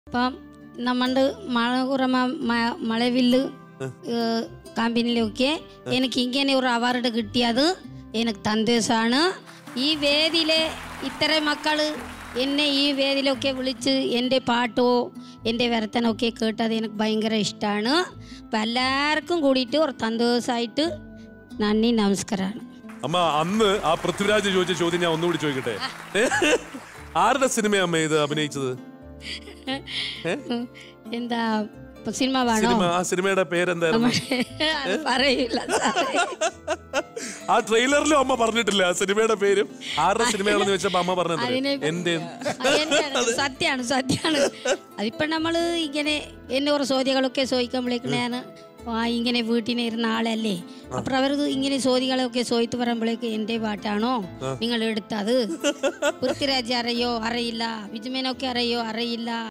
അപ്പം നമ്മുടെ മഴകുറമ മ- മഴവില്ല് ഏഹ്, കമ്പനിയിലൊക്കെ എനിക്ക് ഇങ്ങനെ ഒരു അവാർഡ് കിട്ടിയത് എനിക്ക് സന്തോഷമാണ് ഈ വേദിയിലെ ഇത്ര മക്കള് എന്നെ ഈ വേദിയിലൊക്കെ വിളിച്ച് എൻ്റെ പാട്ടോ എൻ്റെ വർത്തനമൊക്കെ കേട്ടത് എനിക്ക് ഭയങ്കര ഇഷ്ടമാണ് അപ്പം എല്ലാവർക്കും കൂടിയിട്ട് ഒരു സന്തോഷമായിട്ട് നന്ദി നമസ്കാരമാണ് അമ്മ അന്ന് ആ പൃഥ്വിരാജ് ചോദിച്ച ചോദ്യം ഞാൻ ഒന്നുകൂടി ചോദിക്കട്ടെ ആരുടെ സിനിമ അമ്മ ഇത് അഭിനയിച്ചത് എന്താ ഇപ്പൊ സിനിമ വേണോ സിനിമ ആ സിനിമയുടെ പേരെന്തായിരുന്നു അത് പറയില്ല സാറേ. ആ ട്രെയിലറിലും അമ്മ പറഞ്ഞിട്ടില്ല ആ സിനിമയുടെ പേരും ആരുടെ സിനിമയാണെന്ന് ചോദിച്ചപ്പോ അമ്മ പറഞ്ഞത് അതിനെ എന്റെ അത് എന്റെയാണ്. സത്യാണ് സത്യാണ് അതിപ്പോ നമ്മള് ഇങ്ങനെ എന്നെ ഒരു ചോദ്യങ്ങളൊക്കെ ചോദിക്കുമ്പോഴേക്കും ഞാൻ ആ ഇങ്ങനെ വീട്ടിന് ഇരുന്ന ആളല്ലേ അപ്പൊ അവർക്ക് ഇങ്ങനെ ചോദ്യങ്ങളൊക്കെ ചോദിച്ചു പറയുമ്പോഴേക്ക് എന്റെ പാട്ടാണോ നിങ്ങൾ എടുത്തത് പൃഥ്വിരാജ് അറിയോ അറിയില്ല വിജുമേനൊക്കെ അറിയോ അറിയില്ല